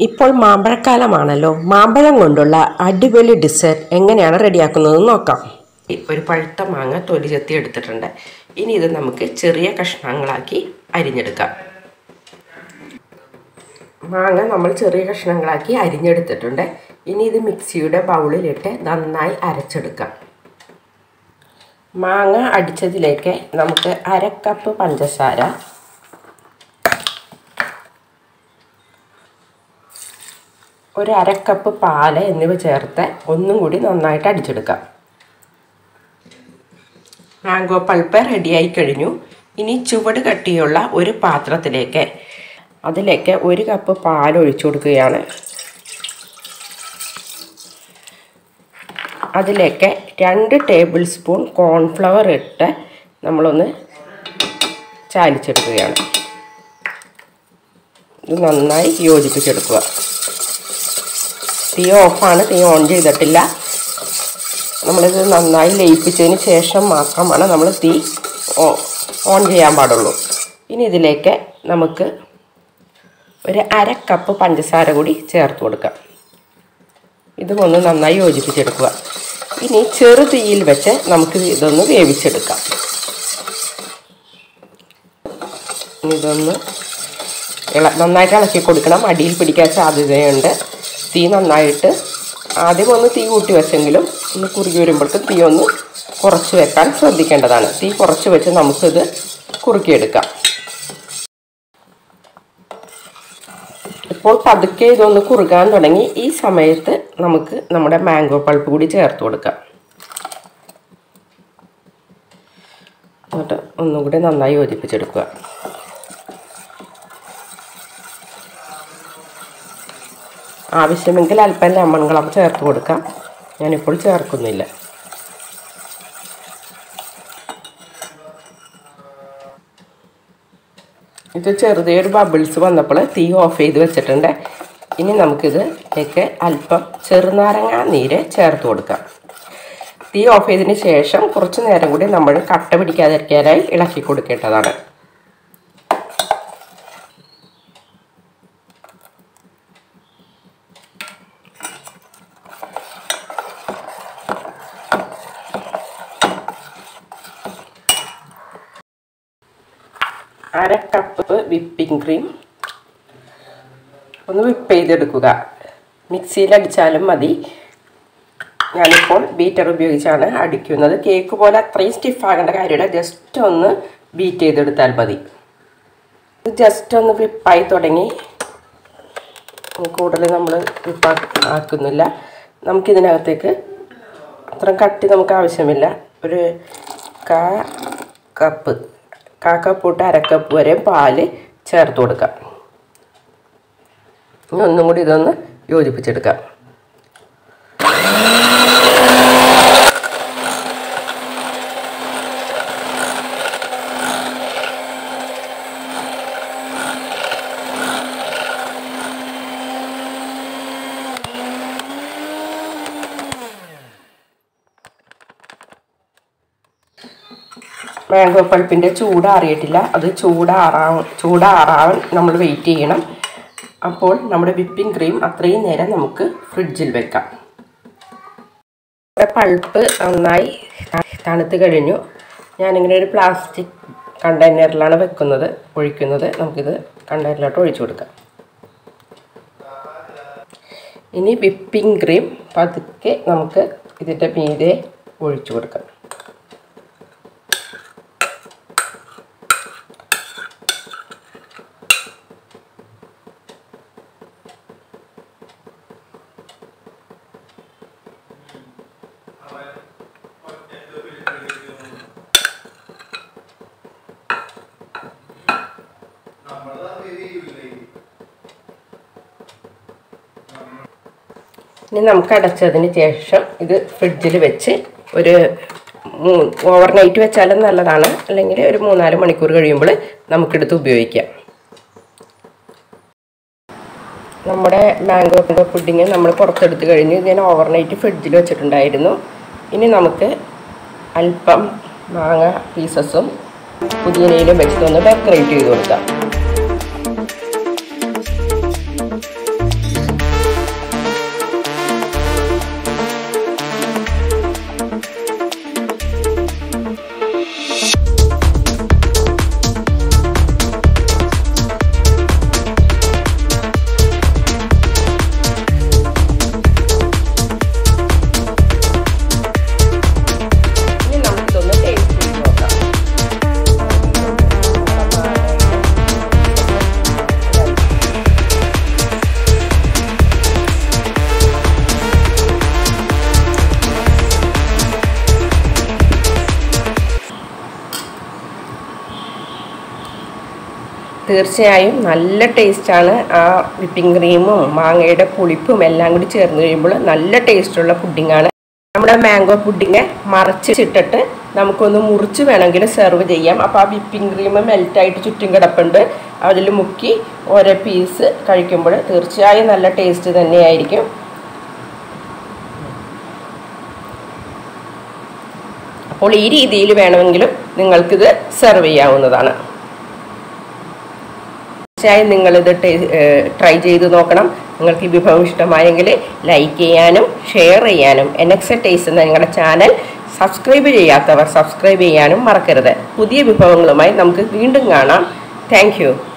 ഇപ്പോൾ മാമ്പഴക്കാലമാണല്ലോ മാമ്പഴം കൊണ്ടുള്ള അടിപൊളി ഡിസേർട്ട് എങ്ങനെയാണ് റെഡിയാക്കുന്നതെന്ന് നോക്കാം ഒരു പഴുത്ത മാങ്ങ തൊലി ചെത്തി എടുത്തിട്ടുണ്ട് ഇനി ഇത് നമുക്ക് ചെറിയ കഷ്ണങ്ങളാക്കി അരിഞ്ഞെടുക്കാം മാങ്ങ നമ്മൾ ചെറിയ കഷ്ണങ്ങളാക്കി അരിഞ്ഞെടുത്തിട്ടുണ്ട് ഇനി ഇത് മിക്സിയുടെ ബൗളിലിട്ട് നന്നായി അരച്ചെടുക്കാം മാങ്ങ അടിച്ചതിലേക്ക് നമുക്ക് അര കപ്പ് പഞ്ചസാര ഒരു അര കപ്പ് പാല് എന്നിവ ചേർത്ത് ഒന്നും കൂടി നന്നായിട്ട് അടിച്ചെടുക്കാം മാംഗോ പൾപ്പ് റെഡിയായി കഴിഞ്ഞു ഇനി ചുവട് കട്ടിയുള്ള ഒരു പാത്രത്തിലേക്ക് അതിലേക്ക് ഒരു കപ്പ് പാൽ ഒഴിച്ചു കൊടുക്കുകയാണ് അതിലേക്ക് രണ്ട് ടേബിൾ സ്പൂൺ കോൺഫ്ലവർ ഇട്ട് നമ്മളൊന്ന് ചാലിച്ചെടുക്കുകയാണ് ഇത് നന്നായി യോജിപ്പിച്ചെടുക്കുക തീ ഓഫാണ് തീ ഓൺ ചെയ്തിട്ടില്ല നമ്മളിത് നന്നായി ലയിപ്പിച്ചതിന് ശേഷം മാത്രമാണ് നമ്മൾ തീ ഓൺ ചെയ്യാൻ പാടുള്ളൂ ഇനി ഇതിലേക്ക് നമുക്ക് ഒരു അര കപ്പ് പഞ്ചസാര കൂടി ചേർത്ത് കൊടുക്കാം ഇതും ഒന്ന് നന്നായി യോജിപ്പിച്ചെടുക്കുക ഇനി ചെറു തീയിൽ വെച്ച് നമുക്ക് ഇതൊന്ന് വേവിച്ചെടുക്കാം ഇതൊന്ന് ഇള നന്നായിട്ട് ഇളക്കി കൊടുക്കണം അടിയിൽ പിടിക്കാൻ സാധ്യതയുണ്ട് തീ നന്നായിട്ട് ആദ്യം ഒന്ന് തീ കൂട്ടി വെച്ചെങ്കിലും ഒന്ന് കുറുകി വരുമ്പോഴേക്കും തീ ഒന്ന് കുറച്ച് വെക്കാൻ ശ്രദ്ധിക്കേണ്ടതാണ് തീ കുറച്ച് വെച്ച് നമുക്കിത് കുറുക്കിയെടുക്കാം ഇപ്പോൾ പതുക്കെ ഇതൊന്ന് കുറുകാൻ തുടങ്ങി ഈ സമയത്ത് നമുക്ക് നമ്മുടെ മാംഗോ പൾപ്പ് കൂടി ചേർത്ത് കൊടുക്കാം എന്നിട്ട് ഒന്നും കൂടി നന്നായി യോജിപ്പിച്ചെടുക്കുക ആവശ്യമെങ്കിൽ അല്പം ലെമൺ കളർ ചേർത്ത് കൊടുക്കാം ഞാനിപ്പോൾ ചേർക്കുന്നില്ല ഇത് ചെറുതൊരു ബബിൾസ് വന്നപ്പോൾ തീ ഓഫ് ചെയ്ത് വെച്ചിട്ടുണ്ട് ഇനി നമുക്കിതിലേക്ക് അല്പം ചെറുനാരങ്ങ നീര് ചേർത്ത് കൊടുക്കാം തീ ഓഫ് ചെയ്തതിന് ശേഷം കുറച്ച് നേരം കൂടി നമ്മൾ കട്ട പിടിക്കാതിരിക്കാനായി ഇളക്കി കൊടുക്കേണ്ടതാണ് അര കപ്പ് വിപ്പിംഗ് ക്രീം ഒന്ന് വിപ്പ് ചെയ്തെടുക്കുക മിക്സിയിൽ അടിച്ചാലും മതി ഞാനിപ്പോൾ ബീറ്റർ ഉപയോഗിച്ചാണ് അടിക്കുന്നത് കേക്ക് പോലെ അത്രയും സ്റ്റിഫാകേണ്ട കാര്യമില്ല ജസ്റ്റ് ഒന്ന് ബീറ്റ് ചെയ്തെടുത്താൽ മതി ജസ്റ്റ് ഒന്ന് വിപ്പായി തുടങ്ങി കൂടുതൽ നമ്മൾ വിപ്പാ ആക്കുന്നില്ല നമുക്കിതിനകത്തേക്ക് അത്രയും കട്ടി നമുക്ക് ആവശ്യമില്ല ഒരു കാ കപ്പ് കാ കപ്പ് തൊട്ട് അരക്കപ്പ് വരെ പാല് ചേർത്ത് കൊടുക്കാം ഇനി ഒന്നും കൂടി ഇതൊന്ന് യോജിപ്പിച്ചെടുക്കാം മാംഗോ പൾപ്പിൻ്റെ ചൂടാറിയിട്ടില്ല അത് ചൂടാറാൻ ചൂടാറാൻ നമ്മൾ വെയിറ്റ് ചെയ്യണം അപ്പോൾ നമ്മുടെ വിപ്പിംഗ് ക്രീം അത്രയും നേരം നമുക്ക് ഫ്രിഡ്ജിൽ വെക്കാം പൾപ്പ് നന്നായി തണുത്ത് കഴിഞ്ഞു ഞാനിങ്ങനെ ഒരു പ്ലാസ്റ്റിക് കണ്ടെയ്നറിലാണ് വെക്കുന്നത് ഒഴിക്കുന്നത് നമുക്കിത് കണ്ടെയ്നറിലോട്ട് ഒഴിച്ചു കൊടുക്കാം ഇനി വിപ്പിംഗ് ക്രീം പതുക്കെ നമുക്ക് ഇതിൻ്റെ മീതെ ഒഴിച്ചു കൊടുക്കാം ഇനി നമുക്ക് അടച്ചതിന് ശേഷം ഇത് ഫ്രിഡ്ജിൽ വെച്ച് ഒരു ഓവർനൈറ്റ് വെച്ചാലും നല്ലതാണ് അല്ലെങ്കിൽ ഒരു മൂന്നാല് മണിക്കൂർ കഴിയുമ്പോൾ നമുക്കെടുത്ത് ഉപയോഗിക്കാം നമ്മുടെ മാംഗോ പുഡിങ് നമ്മൾ പുറത്തെടുത്ത് കഴിഞ്ഞ് ഞാൻ ഓവർനൈറ്റ് ഫ്രിഡ്ജിൽ വെച്ചിട്ടുണ്ടായിരുന്നു ഇനി നമുക്ക് അല്പം മാങ്ങ പീസസും പുതിയനയിലും വെച്ചിട്ടൊന്ന് ഡെക്കറേറ്റ് ചെയ്ത് കൊടുക്കാം തീർച്ചയായും നല്ല ടേസ്റ്റാണ് ആ വിപ്പിംഗ് ക്രീമും മാങ്ങയുടെ പുളിപ്പും എല്ലാം കൂടി ചേർന്ന് കഴിയുമ്പോൾ നല്ല ടേസ്റ്റുള്ള പുഡിങ്ങാണ് നമ്മുടെ മാംഗോ പുഡിങ് മറച്ചിട്ടിട്ട് നമുക്കൊന്ന് മുറിച്ച് വേണമെങ്കിൽ സെർവ് ചെയ്യാം അപ്പോൾ ആ വിപ്പിംഗ് ക്രീം മെൽറ്റായിട്ട് ചുറ്റും കിടപ്പുണ്ട് അതിൽ മുക്കി ഓരോ പീസ് കഴിക്കുമ്പോൾ തീർച്ചയായും നല്ല ടേസ്റ്റ് തന്നെയായിരിക്കും അപ്പോൾ ഈ രീതിയിൽ വേണമെങ്കിലും നിങ്ങൾക്കിത് സെർവ് ചെയ്യാവുന്നതാണ് തീർച്ചയായും നിങ്ങളിത് ട്രൈ ചെയ്ത് നോക്കണം നിങ്ങൾക്ക് ഈ വിഭവം ഇഷ്ടമായെങ്കിൽ ലൈക്ക് ചെയ്യാനും ഷെയർ ചെയ്യാനും എൻ എക്സ് ടേസ്റ്റ് എന്ന നിങ്ങളുടെ ചാനൽ സബ്സ്ക്രൈബ് ചെയ്യാത്തവർ സബ്സ്ക്രൈബ് ചെയ്യാനും മറക്കരുത് പുതിയ വിഭവങ്ങളുമായി നമുക്ക് വീണ്ടും കാണാം താങ്ക്